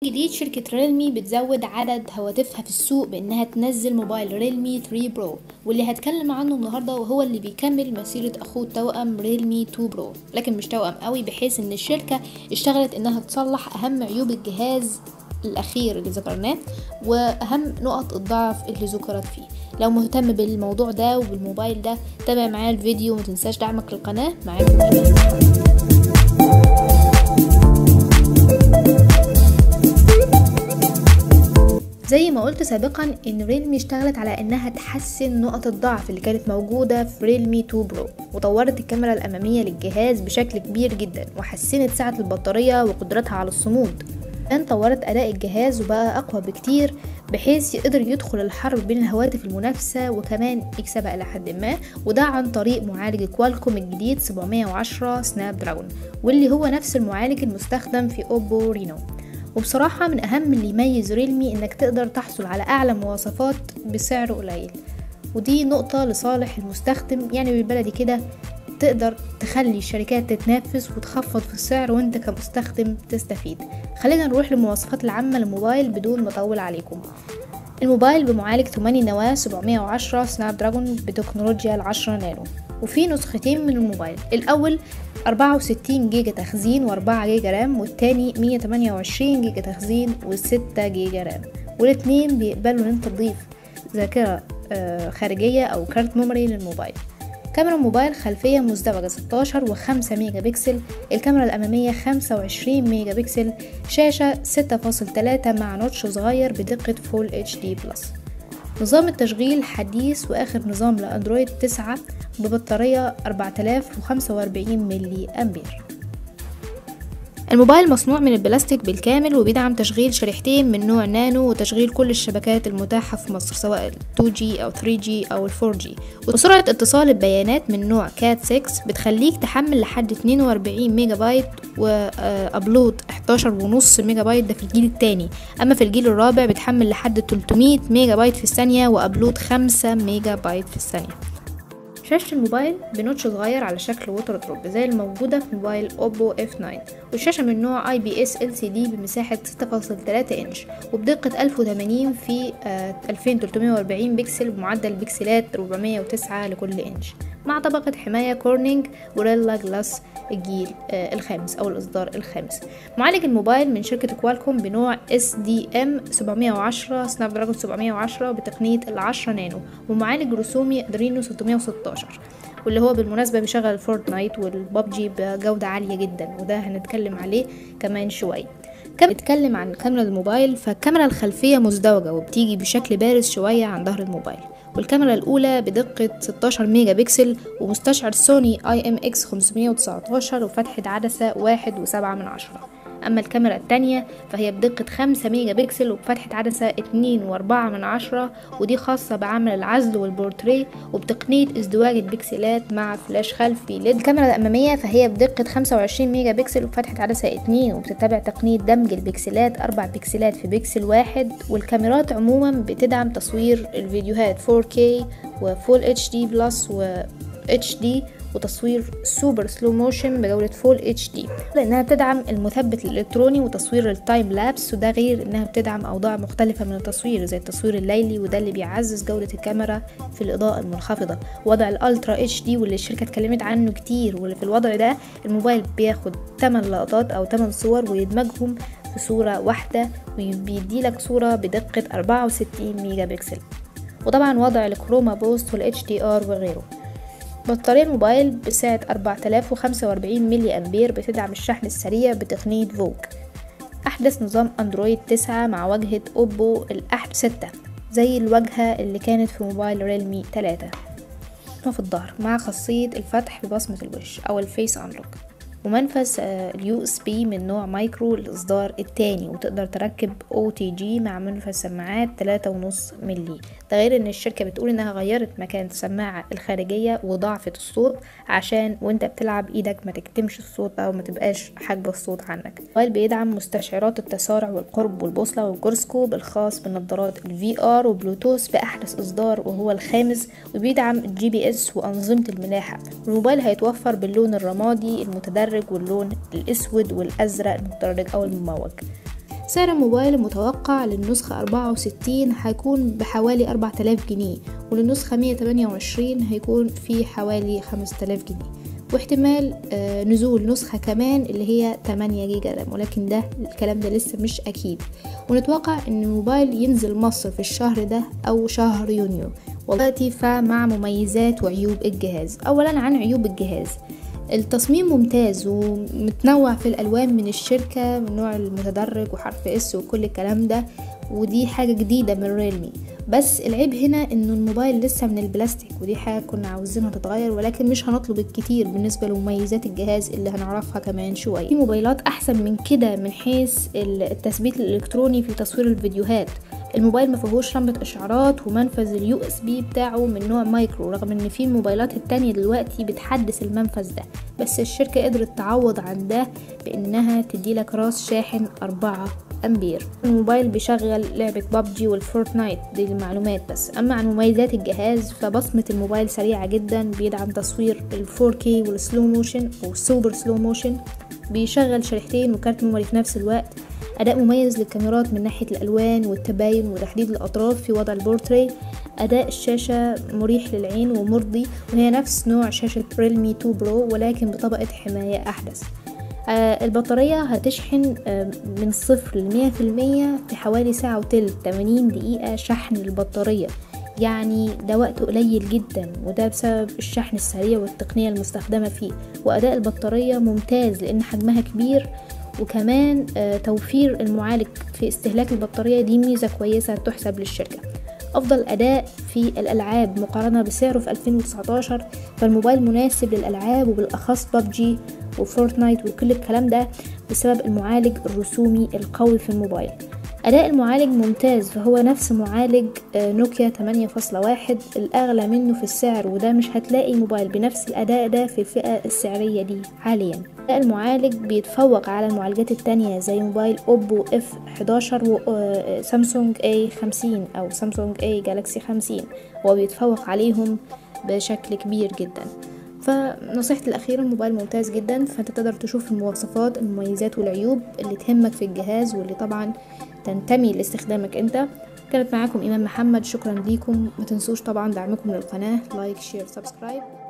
جديد شركة ريلمي بتزود عدد هواتفها في السوق بإنها تنزل موبايل ريلمي 3 برو واللي هتكلم عنه النهاردة وهو اللي بيكمل مسيرة أخوه التوأم ريلمي 2 برو لكن مش توأم قوي بحيث إن الشركة اشتغلت إنها تصلح أهم عيوب الجهاز الأخير اللي ذكرناه وأهم نقط الضعف اللي ذكرت فيه لو مهتم بالموضوع ده وبالموبايل ده تابع معايا الفيديو ومتنساش دعمك للقناة معاكم زي ما قلت سابقا ان ريلمي اشتغلت على انها تحسن نقط الضعف اللي كانت موجودة في ريلمي 2 برو وطورت الكاميرا الامامية للجهاز بشكل كبير جدا وحسنت سعة البطارية وقدرتها على الصمود كمان طورت اداء الجهاز وبقى اقوى بكتير بحيث يقدر يدخل الحرب بين الهواتف المنافسة وكمان يكسبها إلى حد ما وده عن طريق معالج كوالكوم الجديد 710 سناب دراجون واللي هو نفس المعالج المستخدم في أوبو رينو وبصراحة من أهم اللي يميز ريلمي إنك تقدر تحصل على أعلى مواصفات بسعر قليل ودي نقطة لصالح المستخدم يعني بالبلدي كده تقدر تخلي الشركات تتنافس وتخفض في السعر وانت كمستخدم تستفيد خلينا نروح للمواصفات العامة للموبايل بدون ما اطول عليكم الموبايل بمعالج 8 نواة 710 سناب دراجون بتكنولوجيا العشرة نانو وفي نسختين من الموبايل الأول 64 جيجا تخزين و4 جيجا رام والتاني 128 جيجا تخزين و6 جيجا رام والاتنين بيقبلوا ان انت تضيف ذاكرة خارجية أو كارت ميموري للموبايل كاميرا موبايل خلفية مزدوجة 16 و5 ميجا بكسل الكاميرا الأمامية 25 ميجا بكسل شاشة 6.3 مع نوتش صغير بدقة فول اتش دي بلس نظام التشغيل حديث وآخر نظام لأندرويد 9 ببطارية 4045 ملي أمبير الموبايل مصنوع من البلاستيك بالكامل وبيدعم تشغيل شريحتين من نوع نانو وتشغيل كل الشبكات المتاحة في مصر سواء 2G أو 3G أو 4G وسرعة اتصال البيانات من نوع كات 6 بتخليك تحمل لحد 42 ميجا بايت وأبلود 11.5 ميجا بايت ده في الجيل التاني أما في الجيل الرابع بتحمل لحد 300 ميجا بايت في الثانية وأبلود 5 ميجا بايت في الثانية شاشة الموبايل بنوتش صغير على شكل ووتر دروب زي الموجودة في موبايل اوبو اف 9 والشاشة من نوع اي بي اس ال سي دي بمساحة 6.3 انش وبدقة 1080 في 2340 بكسل بمعدل بكسلات 409 لكل انش مع طبقة حماية كورنينج وريلا جلاس الجيل الخامس أو الإصدار الخامس معالج الموبايل من شركة كوالكوم بنوع اس دي ام 710 سناب دراجون 710 بتقنية العشرة نانو ومعالج رسومي ادرينو 616 واللي هو بالمناسبة بيشغل فورتنايت والبابجي بجودة عالية جدا وده هنتكلم عليه كمان شوية كم بتكلم عن كاميرا الموبايل فالكاميرا الخلفية مزدوجة وبتيجي بشكل بارز شوية عن ظهر الموبايل والكاميرا الأولى بدقة 16 ميجا بكسل ومستشعر سوني اي ام اكس 519 وفتحة عدسة واحد وسبعة من عشرة أما الكاميرا التانية فهي بدقة خمسة ميجا بكسل وبفتحة عدسة اتنين وأربعة من عشرة ودي خاصة بعمل العزل والبورتريه وبتقنية ازدواج البكسلات مع فلاش خلفي ليد الكاميرا الأمامية فهي بدقة خمسة وعشرين ميجا بكسل وبفتحة عدسة اتنين وبتتبع تقنية دمج البكسلات أربع بكسلات في بكسل واحد والكاميرات عموما بتدعم تصوير الفيديوهات 4K وفول اتش دي بلس و اتش دي وتصوير سوبر سلو موشن بجودة فول اتش دي لانها بتدعم المثبت الالكتروني وتصوير التايم لابس وده غير انها بتدعم اوضاع مختلفة من التصوير زي التصوير الليلي وده اللي بيعزز جودة الكاميرا في الاضاءة المنخفضة وضع الالترا اتش دي واللي الشركة اتكلمت عنه كتير واللي في الوضع ده الموبايل بياخد 8 لقطات او 8 صور ويدمجهم في صورة واحدة وبيديلك صورة بدقة 64 ميجا بكسل وطبعا وضع الكروما بوست والاتش دي ار وغيره بطارية الموبايل بسعة 4045 ملي أمبير بتدعم الشحن السريع بتقنية فوك أحدث نظام أندرويد 9 مع واجهة أوبو الأحد 6 زي الواجهة اللي كانت في موبايل ريلمي 3 في الظهر مع خاصية الفتح ببصمة الوش أو الفيس أنلوك ومنفذ اليو اس بي من نوع مايكرو الإصدار التاني وتقدر تركب او تي جي مع منفذ سماعات تلاتة ونص ملي ده غير ان الشركة بتقول انها غيرت مكان السماعة الخارجية وضعفت الصوت عشان وانت بتلعب ايدك ما تكتمش الصوت او ما تبقاش حاجبة الصوت عنك الموبايل بيدعم مستشعرات التسارع والقرب والبوصلة والجورسكوب الخاص بنظارات الفي ار وبلوتوث بأحدث إصدار وهو الخامس وبيدعم الجي بي اس وأنظمة الملاحة الموبايل هيتوفر باللون الرمادي المتدرج واللون الأسود والأزرق المتدرج أو المموج سعر الموبايل المتوقع للنسخة 64 هيكون بحوالي 4000 جنيه وللنسخة 128 هيكون في حوالي 5000 جنيه واحتمال آه نزول نسخة كمان اللي هي 8 جيجا رام ولكن ده الكلام ده لسه مش أكيد ونتوقع ان الموبايل ينزل مصر في الشهر ده أو شهر يونيو ودلوقتي فمع مميزات وعيوب الجهاز أولا عن عيوب الجهاز التصميم ممتاز ومتنوع في الالوان من الشركه من نوع المتدرج وحرف اس وكل الكلام ده ودي حاجه جديده من ريلمي بس العيب هنا انه الموبايل لسه من البلاستيك ودي حاجه كنا عاوزينها تتغير ولكن مش هنطلب الكتير بالنسبه لمميزات الجهاز اللي هنعرفها كمان شويه في موبايلات احسن من كده من حيث التثبيت الالكتروني في تصوير الفيديوهات الموبايل ما فيهوش لمبة اشعارات ومنفذ اليو اس بي بتاعه من نوع مايكرو رغم ان في الموبايلات التانية دلوقتي بتحدث المنفذ ده بس الشركة قدرت تعوض عن ده بانها تديلك راس شاحن أربعة امبير الموبايل بيشغل لعبة بابجي والفورتنايت دي المعلومات بس اما عن مميزات الجهاز فبصمة الموبايل سريعة جدا بيدعم تصوير ال 4K والسلو موشن والسوبر سلو موشن بيشغل شريحتين وكارت ميموري في نفس الوقت أداء مميز للكاميرات من ناحية الألوان والتباين وتحديد الأطراف في وضع البورتري أداء الشاشة مريح للعين ومرضي وهي نفس نوع شاشة ريلمي 2 برو ولكن بطبقة حماية أحدث آه البطارية هتشحن آه من صفر لمية في المية في حوالي ساعة وتلت تمانين دقيقة شحن البطارية يعني ده وقت قليل جدا وده بسبب الشحن السريع والتقنية المستخدمة فيه وأداء البطارية ممتاز لأن حجمها كبير وكمان آه توفير المعالج في استهلاك البطارية دي ميزة كويسة تحسب للشركة أفضل أداء في الألعاب مقارنة بسعره في 2019 فالموبايل مناسب للألعاب وبالأخص ببجي وفورتنايت وكل الكلام ده بسبب المعالج الرسومي القوي في الموبايل أداء المعالج ممتاز فهو نفس معالج نوكيا 8.1 الأغلى منه في السعر وده مش هتلاقي موبايل بنفس الأداء ده في الفئة السعرية دي حاليا أداء المعالج بيتفوق على المعالجات التانية زي موبايل أوبو اف 11 وسامسونج اي 50 أو سامسونج اي جالاكسي 50 هو بيتفوق عليهم بشكل كبير جدا فنصيحتي الأخيرة الموبايل ممتاز جدا فانت تقدر تشوف المواصفات المميزات والعيوب اللي تهمك في الجهاز واللي طبعا تنتمي لاستخدامك انت كانت معاكم ايمان محمد شكرا ليكم ما تنسوش طبعا دعمكم للقناه لايك شير سبسكرايب